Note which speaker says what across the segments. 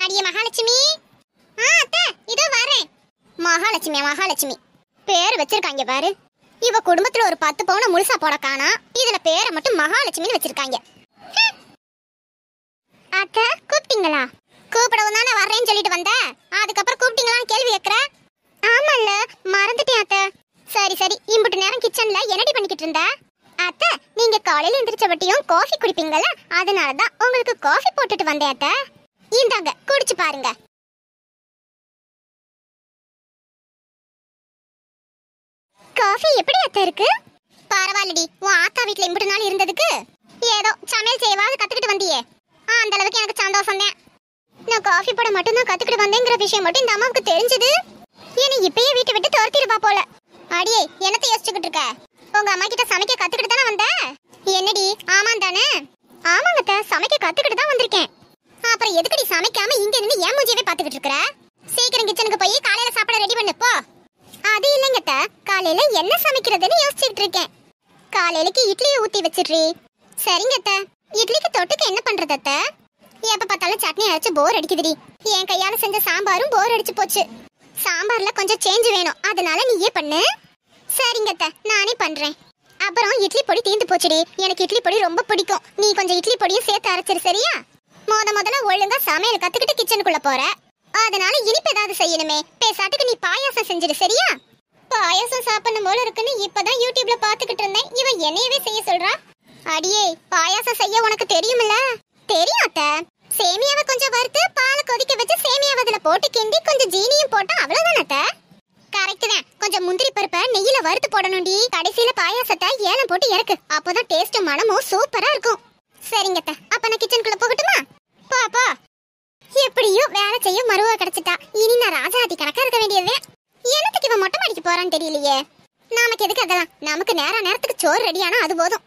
Speaker 1: அடியே மகாலட்சுமி ஆ அத்தை இதோ வரேன் மகாலட்சுமி மகாலட்சுமி பேர் வச்சிருக்காங்க பாரு இவ குடும்பத்துல ஒரு பத்து பவுன முழுசா போட காணா இதுல பேரை மட்டும் மகாலட்சுமின்னு வச்சிருக்காங்க ஹம். அத்தை கூப்பிட்டீங்களா கூப்பிடவும் தானே வர்றேன்னு சொல்லிட்டு வந்த அதுக்கப்புறம் கூப்பிட்டீங்களான்னு கேள்வி கேட்குற ஆமால்ல மறந்துட்டேன் அத்தை சரி சரி இம்புட்டு நேரம் கிச்சன்ல என்னடி பண்ணிக்கிட்டு இருந்த அத்தை நீங்க காலையில எந்திரிச்ச வட்டியும் காஃபி குடிப்பீங்கல்ல அதனால தான் உங்களுக்கு காஃபி போட்டுட்டு வந்தேன் அத்தை இந்தாங்க குடிச்சு பாருங்க காஃபி எப்படி அத்தை இருக்கு பரவாயில்லடி உன் ஆத்தா வீட்ல இம்புட்டு நாள் இருந்ததுக்கு ஏதோ சமையல் செய்வாது கத்துக்கிட்டு வந்தியே ஆ, அந்த அளவுக்கு எனக்கு சந்தோஷம் தான் நான் காஃபி போட மட்டும் தான் கத்துக்கிட்டு வந்தேங்கிற விஷயம் மட்டும் இந்த அம்மாவுக்கு தெரிஞ்சது என்னை இப்பயே வீட்டை விட்டு துரத்திடுவா போல அடியே என்னத்தை யோசிச்சுக்கிட்டு இருக்க உங்க அம்மா கிட்ட சமைக்க கத்துக்கிட்டு தானே வந்த என்னடி ஆமாம் தானே ஆமாங்க அத்தை, சமைக்க கத்துக்கிட்டு தான் வந்திருக்கேன் அப்புறம் எதுக்குடி சமைக்காம இங்க நின்னு ஏன் மூஞ்சியவே பாத்துக்கிட்டு இருக்கற சீக்கிரம் கிச்சனுக்கு போய் காலையில சாப்பாட ரெடி பண்ணு போ அது இல்லைங்க அத்தை, காலையில என்ன சமைக்கிறதுன்னு யோசிச்சுக்கிட்டு இருக்கேன் காலையிலக்கு இட்லியை ஊத்தி வச்சிடுறீ சரிங்க அத்தை இட்லிக்கு தொட்டுக்க என்ன பண்றது அத்தை எப்ப பார்த்தாலும் சட்னி அரைச்சு போர் அடிக்குதுடி என் கையால செஞ்ச சாம்பாரும் போர் அடிச்சு போச்சு சாம்பார்ல கொஞ்சம் சேஞ்ச் வேணும் அதனால நீயே பண்ணு சரிங்க அத்தை நானே பண்றேன் அப்புறம் இட்லி பொடி தீந்து போச்சுடி எனக்கு இட்லி பொடி ரொம்ப பிடிக்கும் நீ கொஞ்சம் இட்லி பொடியும் சேர்த்து அரைச்சிரு சரியா முத முதல்ல ஒழுங்கா சமையல் கத்துக்கிட்டு கிச்சனுக்குள்ள போற அதனால இனிப்பு ஏதாவது செய்யணுமே பேசாட்டுக்கு நீ பாயாசம் செஞ்சிடு சரியா பாயாசம் சாப்பிடணும் போல இருக்குன்னு இப்பதான் யூடியூப்ல பாத்துக்கிட்டு இருந்தேன் இவன் என்னையவே செய்ய சொல்றா அடியே பாயாசம் செய்ய உனக்கு தெரியுமில்ல தெரியும் அத்தை சேமியாவை கொஞ்சம் வறுத்து பாலை கொதிக்க வச்சு சேமியாவை அதுல போட்டு கிண்டி கொஞ்சம் ஜீனியும் போட்டா அவ்வளவுதானே அத்தை கரெக்ட் தான் கொஞ்சம் முந்திரி பருப்பை நெய்யில வறுத்து போடணும்டி கடைசியில பாயாசத்தை ஏலம் போட்டு இறக்கு அப்போதான் டேஸ்ட் மனமும் சூப்பரா இருக்கும் சரிங்க அத்தை அப்ப நான் கிச்சனுக்குள்ள போகட்டுமா பா பா எப்படியோ வேலை செய்ய மருவா கிடைச்சிட்டா இனி நான் ராஜாதி கணக்கா இருக்க வேண்டியது என்னத்துக்கு இவன் மொட்டை மாடிக்கு போறான்னு தெரியலையே நமக்கு எதுக்கு அதெல்லாம் நமக்கு நேர நேரத்துக்கு சோறு ரெடியானா அது போதும்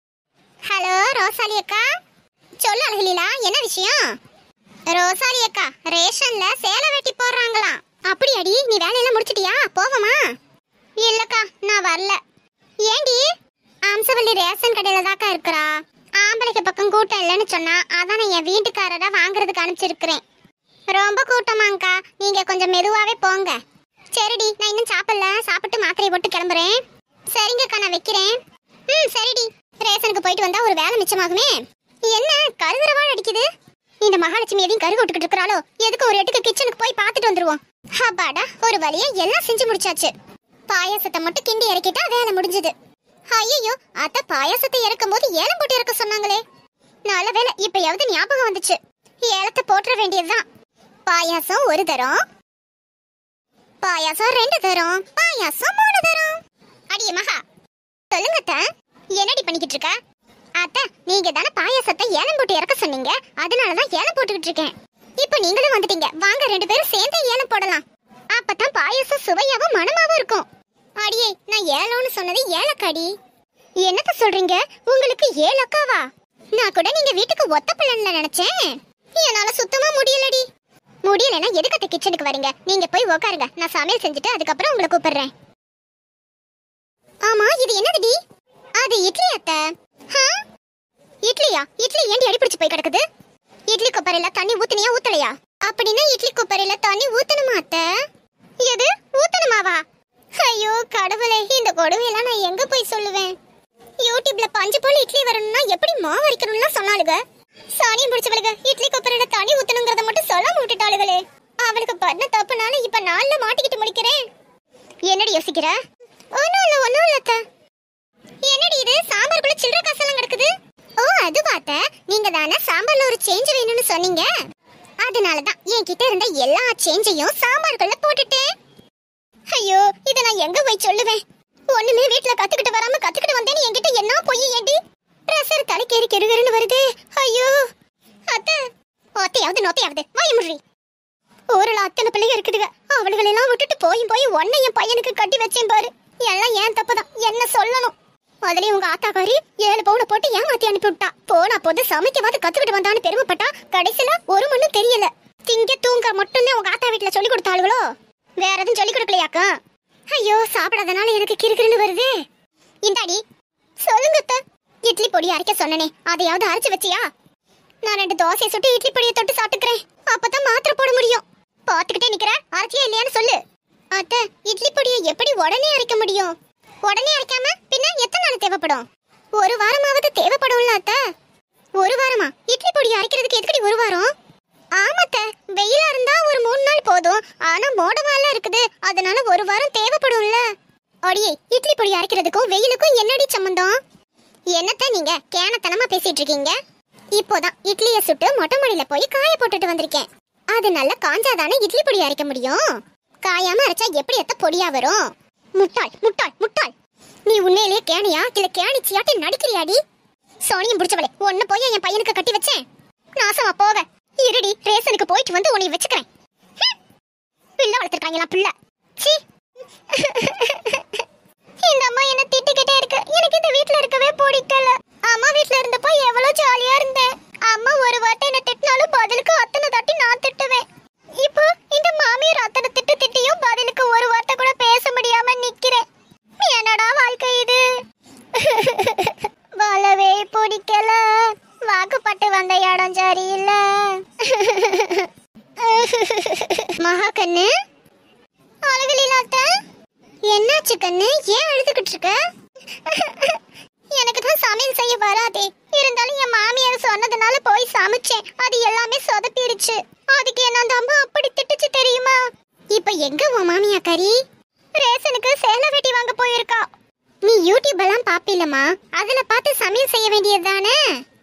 Speaker 1: ஹலோ ரோசாலி அக்கா சொல்லு அழகிலா என்ன விஷயம் ரோசாலி அக்கா ரேஷன்ல சேலை வெட்டி போடுறாங்களாம் அப்படி அடி நீ வேலையெல்லாம் முடிச்சிட்டியா போவோமா இல்லக்கா நான் வரல ஏண்டி அம்சவள்ளி ரேஷன் கடையில தாக்கா இருக்கிறா ஆம்பளைக்கு பக்கம் கூட்டம் இல்லைன்னு சொன்னா அதான் நான் என் வீட்டுக்காரரை வாங்குறதுக்கு அனுப்பிச்சிருக்கிறேன் ரொம்ப கூட்டமாங்கக்கா நீங்க கொஞ்சம் மெதுவாவே போங்க சரிடி நான் இன்னும் சாப்பிடல சாப்பிட்டு மாத்திரையை போட்டு கிளம்புறேன் சரிங்கக்கா நான் வைக்கிறேன் ம் சரிடி ரேஷனுக்கு போயிட்டு வந்தா ஒரு வேலை மிச்சமாகுமே என்ன கருதுறவாள் அடிக்குது இந்த மகாலட்சுமி எதையும் கரு விட்டுக்கிட்டு இருக்கிறாளோ எதுக்கு ஒரு எட்டுக்கு கிச்சனுக்கு போய் பார்த்துட்டு வந்துருவோம் அப்பாடா ஒரு வழியா எல்லாம் செஞ்சு முடிச்சாச்சு பாயாசத்தை மட்டும் கிண்டி இறக்கிட்டா வேலை முடிஞ்சது ஐயோ அத்தை பாயாசத்தை இறக்கும் போது ஏலம் போட்டு இறக்க சொன்னாங்களே நல்ல வேலை இப்பயாவது ஞாபகம் வந்துச்சு ஏலத்தை போட்டுற வேண்டியதுதான் பாயாசம் ஒரு தரம் பாயாசம் ரெண்டு தரம் பாயாசம் மூணு தரம் அடியே மகா சொல்லுங்க அத்தை என்னடி பண்ணிக்கிட்டு இருக்க அத்தை நீங்க தானே பாயாசத்தை ஏலம் போட்டு இறக்க சொன்னீங்க அதனால தான் ஏலம் போட்டுக்கிட்டு இருக்கேன் இப்போ நீங்களும் வந்துட்டீங்க வாங்க ரெண்டு பேரும் சேர்ந்து ஏலம் போடலாம் அப்பதான் பாயாசம் சுவையாவும் மணமாவும் இருக்கும் அடியே நான் ஏலம்னு சொன்னது ஏலக்காடி என்னத்த சொல்றீங்க உங்களுக்கு ஏலக்காவா நான் கூட நீங்க வீட்டுக்கு ஒத்த பிள்ளைன்னு நினைச்சேன் என்னால சுத்தமா முடியலடி முடியலன்னா எதுக்கு அத்தை கிச்சனுக்கு வரீங்க நீங்க போய் உக்காருங்க நான் சமையல் செஞ்சுட்டு அதுக்கப்புறம் உங்களை கூப்பிடுறேன் ஆமா இது என்னதுடி அது இட்லி அத்தை ஹா? இட்லியா இட்லி ஏண்டி அடிப்பிடிச்சு போய் கிடக்குது இட்லி கொப்பரையில தண்ணி ஊத்துனியா ஊத்தலையா அப்படின்னா இட்லி கொப்பரையில தண்ணி ஊத்தணுமா அத்தை எது ஊத்தணுமாவா ஐயோ கடவுளே இந்த கொடுமையெல்லாம் நான் எங்க போய் சொல்லுவேன் யூடியூப்ல பஞ்சு போல இட்லி வரணும்னா எப்படி மாவு அரைக்கணும்லாம் சொன்னாளுங்க சாணியம் பிடிச்சவளுங்க இட்லி கொப்பரையில தண்ணி ஊத்தணுங்கிறத மட்டும் சொல்லாம விட்டுட்டாளுகளே அவளுக்கு பண்ண தப்புனால இப்ப நாள்ல மாட்டிக்கிட்டு முடிக்கிறேன் என்னடி யோசிக்கிற ஒண்ணும் இல்ல ஒண்ணும் இல்ல அத்தை. என்னடி இது சாம்பாருக்குள்ள சில்லற காசெல்லாம் கிடக்குது ஓ அது பார்த்த நீங்க தானே சாம்பார்ல ஒரு சேஞ்ச் வேணும்னு சொன்னீங்க அதனால தான் என்கிட்ட இருந்த எல்லா சேஞ்சையும் சாம்பாருக்குள்ள போட்டுட்டேன் ஐயோ இத நான் எங்க போய் சொல்லுவேன் ஒண்ணுமே வீட்ல கத்துக்கிட்டு வராம கத்துக்கிட்டு வந்தேன்னு என்கிட்ட என்ன பொய் ஏண்டி பிரஷர் தலைக்கேறி கெருகருன்னு வருது ஐயோ அத்தை ஒத்தையாவது நொத்தையாவது வாய் முறி ஊர்ல அத்தனை பிள்ளைங்க இருக்குதுங்க அவளுகளெல்லாம் விட்டுட்டு போய் போய் ஒன்னை என் பையனுக்கு கட்டி வச்சேன் பாரு எல்லாம் ஏன் தப்புதான் என்ன சொல்லணும் அதுலயும் உங்க ஆத்தாக்காரி ஏழு பவுன போட்டு ஏமாத்தி அனுப்பி விட்டா போனா போது சமைக்கவாது கத்துக்கிட்டு வந்தான்னு பெருமைப்பட்டா கடைசியில ஒரு மண்ணும் தெரியல திங்க தூங்க மட்டும்தான் உங்க ஆத்தா வீட்டுல சொல்லி கொடுத்தாளுகளோ வேற எதுவும் சொல்லி கொடுக்கலையாக்கா ஐயோ சாப்பிடாதனால எனக்கு கிறுகிறுன்னு வருதே இந்தாடி சொல்லுங்க அத்தை. இட்லி பொடி அரைக்க சொன்னனே அதையாவது அரைச்சு வச்சியா நான் ரெண்டு தோசையை சுட்டு இட்லி பொடியை தொட்டு சாப்பிட்டுக்கிறேன் அப்பதான் மாத்திரை அரைச்சியா இல்லையான்னு சொல்லு அத்தை இட்லி பொடியை எப்படி உடனே அரைக்க முடியும் உடனே அரைக்காம பின்ன எத்தனை நாள் தேவைப்படும் ஒரு வாரமாவது தேவைப்படும்ல அத்தை ஒரு வாரமா இட்லி பொடி அரைக்கிறதுக்கு எதுக்கடி ஒரு வாரம் ஆமாத்த வெயிலா இருந்தா ஒரு மூணு நாள் போதும் ஆனா மோடமால இருக்குது அதனால ஒரு வாரம் தேவைப்படும்ல அடியே இட்லி பொடி அரைக்கிறதுக்கும் வெயிலுக்கும் என்னடி சம்பந்தம் என்னத்த நீங்க கேனத்தனமா பேசிட்டு இருக்கீங்க இப்போதான் இட்லிய சுட்டு மொட்டை மாடியில போய் காய போட்டுட்டு வந்திருக்கேன் அது நல்லா காஞ்சாதானே இட்லி பொடி அரைக்க முடியும் காயாம அரைச்சா எப்படி எத்த பொடியா வரும் முட்டாள் முட்டாள் முட்டாள் நீ உண்மையிலேயே கேணியா இல்ல கேணிச்சியாட்டி நடிக்கிறியாடி சோனியம் பிடிச்சவளே ஒன்னு போய் என் பையனுக்கு கட்டி வச்சேன் நாசமா போவ இருடி ரேசனுக்கு போயிட்டு வந்து உன்னை வச்சுக்கிறேன் ஹம். பிள்ளை வளர்த்துருக்காங்களா பிள்ளை சீ இந்த அம்மா என்ன திட்டிக்கிட்டே இருக்கு எனக்கு இந்த வீட்ல இருக்கவே பிடிக்கல அம்மா வீட்ல இருந்தப்போ எவ்வளவு ஜாலியா இருந்தேன் அம்மா ஒரு வார்த்தை என்ன திட்டினாலும் பதிலுக்கு அத்தனை தட்டி நான் திட்டுவேன் இப்போ இந்த மாமியார் அத்தனை திட்டு திட்டியும் பதிலுக்கு ஒரு வார்த்தை கூட பேச முடியாம நிக்கிறேன் என்னடா வாழ்க்கை இது வாழவே பிடிக்கல வாக்குப்பட்டு வந்த இடம் சரியில்லை மகா கண்ணு அழகிலாத்த என்னாச்சு கண்ணு ஏன் அழுதுகிட்டு இருக்க எனக்கு தான் சமையல் செய்ய வராதே இருந்தாலும் என் மாமியார் சொன்னதுனால போய் சமைச்சேன் அது எல்லாமே சொதப்பிடுச்சு அதுக்கு என்ன அந்த அம்மா அப்படி திட்டுச்சு தெரியுமா இப்ப எங்க உன் மாமியா கறி ரேஷனுக்கு சேலை வெட்டி வாங்க போயிருக்கா நீ யூடியூப் எல்லாம் பாப்பிலமா அதுல பார்த்து சமையல் செய்ய வேண்டியது தானே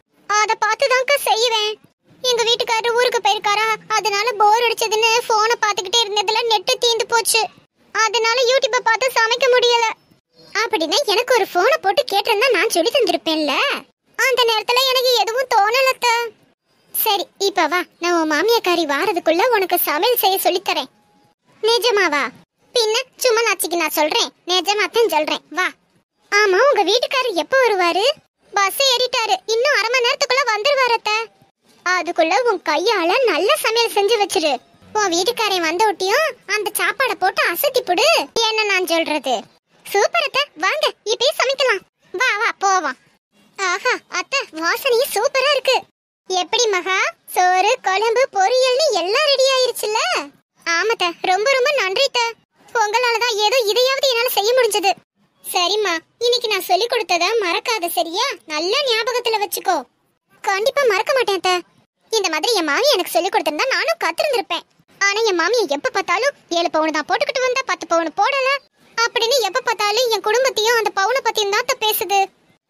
Speaker 1: அத பார்த்து தான்க்கா செய்வேன் எங்க வீட்டுக்காரர் ஊருக்கு போயிருக்காரா அதனால போர் அடிச்சதுன்னு போனை பார்த்துக்கிட்டே இருந்ததுல நெட்டு தீந்து போச்சு அதனால யூடியூப்பை பார்த்து சமைக்க முடியல அப்படின்னா எனக்கு ஒரு போனை போட்டு கேட்டிருந்தா நான் சொல்லி தந்திருப்பேன்ல அந்த நேரத்துல எனக்கு எதுவும் தோணலத்த சரி இப்ப வா நான் உன் மாமியாக்காரி வாரதுக்குள்ள உனக்கு சமையல் செய்ய சொல்லித் தரேன் நிஜமாவா பின்ன சும்மா நாச்சிக்கு நான் சொல்றேன் நிஜமாத்தான் சொல்றேன் வா ஆமா உங்க வீட்டுக்காரர் எப்போ வருவாரு பஸ் ஏறிட்டாரு இன்னும் அரை மணி நேரத்துக்குள்ள வந்துருவாரு அத்தை அதுக்குள்ள உன் கையால நல்ல சமையல் செஞ்சு வச்சிரு உன் வீட்டுக்காரன் வந்த ஒட்டியும் அந்த சாப்பாடை போட்டு அசத்தி புடு என்ன நான் சொல்றது சூப்பர் அத்தை வாங்க இப்பயே சமைக்கலாம் வா வா போவோம் ஆஹா அத்தை வாசனையும் சூப்பரா இருக்கு எப்படி மகா சோறு குழம்பு பொரியல்னு எல்லாம் ரெடி ஆயிருச்சுல ஆமாத்த ரொம்ப ரொம்ப நன்றி த உங்களால தான் ஏதோ இதையாவது என்னால செய்ய முடிஞ்சது சரிம்மா இன்னைக்கு நான் சொல்லி கொடுத்தத மறக்காத சரியா நல்ல ஞாபகத்துல வச்சுக்கோ கண்டிப்பா மறக்க மாட்டேன் அத்தை. இந்த மாதிரி என் மாமி எனக்கு சொல்லி கொடுத்திருந்தா நானும் கத்திருந்திருப்பேன் ஆனா என் மாமியை எப்ப பார்த்தாலும் ஏழு பவுன் தான் போட்டுக்கிட்டு வந்தா பத்து பவுன் போடல அப்படின்னு எப்ப பார்த்தாலும் என் குடும்பத்தையும் அந்த பவுனை பத்தியும் தான் அத்தை பேசுது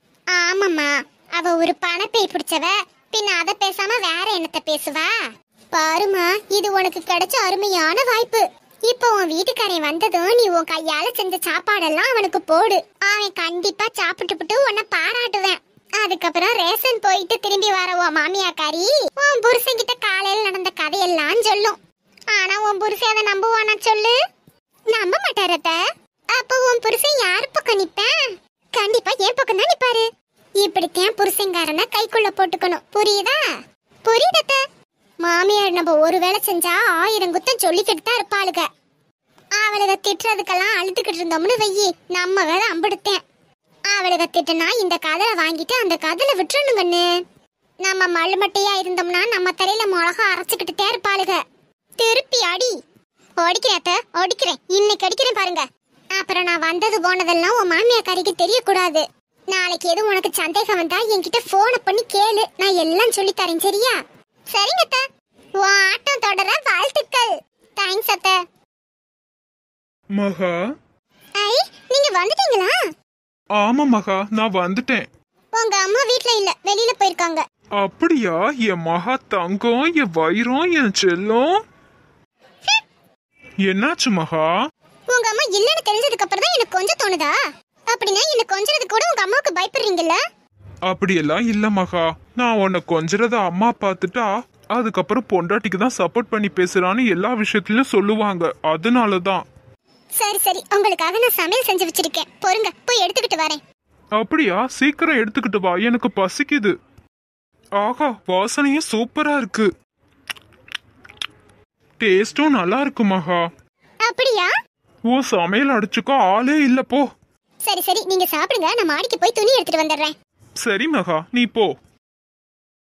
Speaker 1: ஆமாம்மா அவ ஒரு பணப்பை பிடிச்சவ பின்ன அத பேசாம வேற என்னத்த பேசுவா பாருமா இது உனக்கு கிடைச்ச அருமையான வாய்ப்பு இப்போ உன் வீட்டுக்காரன் வந்ததும் நீ உன் கையால செஞ்ச சாப்பாடெல்லாம் அவனுக்கு போடு அவன் கண்டிப்பா சாப்பிட்டுப்புட்டு உன்னை பாராட்டுவேன் அதுக்கப்புறம் ரேஷன் போயிட்டு திரும்பி வர உன் மாமியாக்காரி உன் புருஷன் கிட்ட காலையில நடந்த கதையெல்லாம் சொல்லும் ஆனா உன் புருஷன் அதை நம்புவானா சொல்லு நம்ப மாட்டாரத்த அப்போ உன் புருஷன் யார் பக்கம் நிப்பேன் கண்டிப்பா என் பக்கம் தான் நிப்பாரு இப்படித்தான் புருஷங்காரனை கைக்குள்ள போட்டுக்கணும் புரியுதா புரியுதத்த மாமியார் நம்ம ஒரு வேளை செஞ்சா ஆயிரம் குத்தம் சொல்லிக்கிட்டு தான் இருப்பாளுக அவளுக திட்டுறதுக்கெல்லாம் அழுதுகிட்டு இருந்தோம்னு வெயி நம்ம வேலை அம்பிடுத்தேன் அவளுக திட்டுனா இந்த கதலை வாங்கிட்டு அந்த கதலை விட்டுறணுங்கண்ணு நம்ம மழுமட்டையா இருந்தோம்னா நம்ம தலையில மிளகா அரைச்சுக்கிட்டு இருப்பாளுக திருப்பி அடி ஒடிக்கிறேத்த ஒடிக்கிறேன் இன்னைக்கு அடிக்கிறேன் பாருங்க அப்புறம் நான் வந்தது போனதெல்லாம் உன் மாமியாக்காரிக்கு தெரியக்கூடாது நாளைக்கு எதுவும் உனக்கு சந்தேகம் வந்தா என்கிட்ட போனை பண்ணி கேளு நான் எல்லாம் சொல்லி தரேன் சரியா சரிங்க அத்தை உன் ஆட்டம் தொடர வாழ்த்துக்கள் தேங்க்ஸ் அத்தை
Speaker 2: மகா
Speaker 1: ஐ நீங்க வந்துட்டீங்களா
Speaker 2: ஆமா மகா நான் வந்துட்டேன்
Speaker 1: உங்க அம்மா வீட்ல இல்ல வெளியில போயிருக்காங்க
Speaker 2: அப்படியா என் மகா தங்கம் என் வைரம் என் செல்லம் என்னாச்சு மகா
Speaker 1: உங்க அம்மா இல்லன்னு தெரிஞ்சதுக்கு அப்புறம் தான் எனக்கு கொஞ்சம் தோணுதா அப்படின்னா எனக்கு கொஞ்சறதுக்கு கூட உங்க அம்மாவுக்கு பயப்படுறீங்கல்ல
Speaker 2: அப்படியெல்லாம் இல்ல மகா நான் உன்னை கொஞ்சறத அம்மா பார்த்துட்டா அதுக்கப்புறம் பொண்டாட்டிக்கு தான் சப்போர்ட் பண்ணி பேசுறான்னு எல்லா விஷயத்திலயும் சொல்லுவாங்க அதனால தான்
Speaker 1: சரி சரி உங்களுக்காக நான் சமையல் செஞ்சு வச்சிருக்கேன் பொறுங்க போய் எடுத்துக்கிட்டு வரேன்
Speaker 2: அப்படியா சீக்கிரம் எடுத்துக்கிட்டு வா எனக்கு பசிக்குது ஆஹா வாசனையும் சூப்பரா இருக்கு டேஸ்டும் நல்லா இருக்கு மகா
Speaker 1: அப்படியா
Speaker 2: ஓ சமையல் அடிச்சுக்கோ ஆளே இல்ல போ
Speaker 1: சரி சரி நீங்க சாப்பிடுங்க நான் மாடிக்கு போய் துணி எடுத்துட்டு வந்துடுறேன்
Speaker 2: சரி மகா நீ போ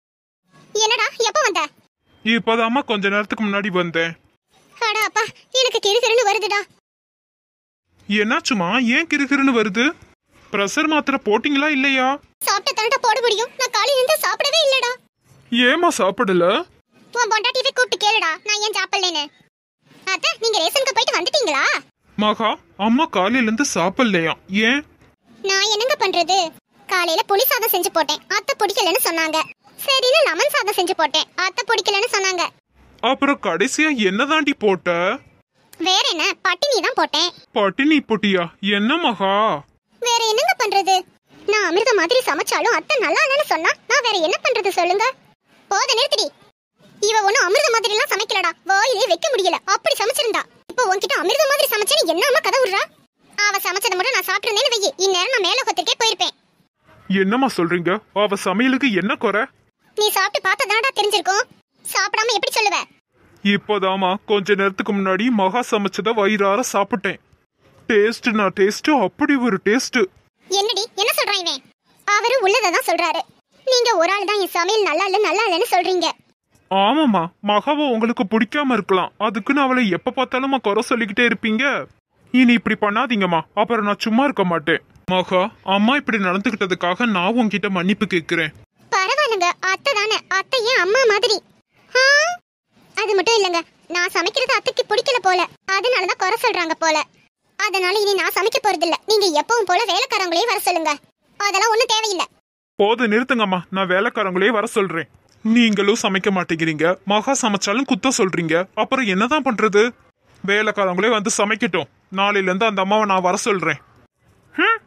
Speaker 1: என்னடா எப்ப வந்த
Speaker 2: இப்பதாம்மா கொஞ்ச நேரத்துக்கு முன்னாடி வந்தேன்
Speaker 1: அட அப்பா எனக்கு எனக்கு கிறுகிறுன்னு வருதுடா
Speaker 2: என்னாச்சுமா ஏன் கிறுகிறுன்னு வருது ப்ரெஷர் மாத்திரை போட்டீங்களா இல்லையா
Speaker 1: சாப்பிட்ட தானடா போட முடியும் நான் காலையில இருந்து சாப்பிடவே இல்லடா
Speaker 2: ஏமா சாப்பிடல
Speaker 1: உன் பொண்டாட்டியவே கூப்பிட்டு கேளுடா நான் ஏன் சாப்பிடலன்னு அத்தை நீங்க ரேஷனுக்கு போயிட்டு வந்துட்டீங்களா
Speaker 2: மகா அம்மா காலையில இருந்து சாப்பிடலையா ஏன்
Speaker 1: நான் என்னங்க பண்றது காலையில புளி சாதம் செஞ்சு போட்டேன் அத்தை பிடிக்கலன்னு சொன்னாங்க சரின்னு லெமன் சாதம் செஞ்சு போட்டேன் அத்தை பிடிக்கலன்னு சொன்னாங்க
Speaker 2: அப்புறம் கடைசியா என்னதாண்டி போட்ட
Speaker 1: வேற என்ன பட்டினி தான் போட்டேன்
Speaker 2: பட்டினி போட்டியா என்ன மகா
Speaker 1: வேற என்னங்க பண்றது நான் அமிர்த மாதிரி சமைச்சாலும் அத்தை நல்லா இல்லைன்னு சொன்னா நான் வேற என்ன பண்றது சொல்லுங்க போத நிறுத்திடி இவ ஒண்ணும் அமிர்த மாதிரி எல்லாம் சமைக்கலடா வாயிலே வைக்க முடியல அப்படி சமைச்சிருந்தா இப்போ உன்கிட்ட அமிர்த மாதிரி சமைச்சேன்னு என்னம்மா கதை விடுறா அவ சமைச்சதை மட்டும் நான் சாப்பிட்டிருந்தேன்னு வெயி இந்நேரம் நான் மேல கொத்திருக்கே போயிருப்பேன்
Speaker 2: என்னம்மா சொல்றீங்க அவ சமையலுக்கு என்ன குறை
Speaker 1: நீ சாப்பிட்டு பார்த்ததாடா தெரிஞ்சிருக்கும் சாப்பிடாம எப்படி சொல்லுவ
Speaker 2: இப்போதாமா கொஞ்ச நேரத்துக்கு முன்னாடி மகா சமைச்சத வயிறார சாப்பிட்டேன் டேஸ்ட் நான் டேஸ்ட் அப்படி ஒரு டேஸ்ட்
Speaker 1: என்னடி என்ன சொல்றான் இவன் அவரு உள்ளதை தான் சொல்றாரு நீங்க ஒரு ஆள் தான் என் சமையல் நல்லா இல்ல நல்லா இல்லன்னு சொல்றீங்க
Speaker 2: ஆமாமா மகாவை உங்களுக்கு பிடிக்காம இருக்கலாம் அதுக்குன்னு அவளை எப்ப பார்த்தாலும் குறை சொல்லிக்கிட்டே இருப்பீங்க இனி இப்படி பண்ணாதீங்கம்மா அப்புறம் நான் சும்மா இருக்க மாட்டேன் மகா அம்மா இப்படி நடந்துகிட்டதுக்காக நான் உன்கிட்ட மன்னிப்பு கேட்கிறேன்
Speaker 1: பரவாயில்லைங்க அத்தை தானே அத்தை ஏன் அம்மா மாதிரி ஆ? அது மட்டும் இல்லைங்க நான் சமைக்கிறது அத்தைக்கு பிடிக்கல போல அதனாலதான் குறை சொல்றாங்க போல அதனால இனி நான் சமைக்க போறது இல்ல நீங்க எப்பவும் போல வேலைக்காரங்களே வர சொல்லுங்க அதெல்லாம் ஒண்ணும் தேவையில்லை
Speaker 2: போது நிறுத்துங்கம்மா நான் வேலைக்காரங்களே வர சொல்றேன் நீங்களும் சமைக்க மாட்டேங்கிறீங்க மகா சமைச்சாலும் குத்த சொல்றீங்க அப்புறம் என்னதான் பண்றது வேலைக்காரங்களே வந்து சமைக்கட்டும் நாளையில இருந்து அந்த அம்மாவை நான் வர சொல்றேன் ஹம்,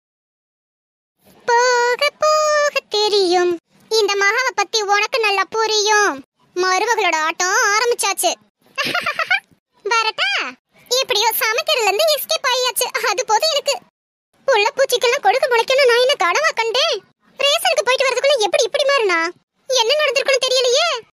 Speaker 1: போக போக தெரியும் இந்த மகாவை பத்தி உனக்கு நல்லா புரியும் மருமகளோட ஆட்டம் ஆரம்பிச்சாச்சு வரட்டா எப்படியோ சமைக்கிறதுல இருந்து எஸ்கேப் ஆயாச்சு அது போதும் எனக்கு உள்ள பூச்சிக்கெல்லாம் கொடுக்க முளைக்கணும் நான் என்ன கடவா கண்டேன் ரேஷனுக்கு போயிட்டு வரதுக்குள்ள எப்படி இப்படி மாறினா என்ன நடந்திருக்குன்னு தெரியலையே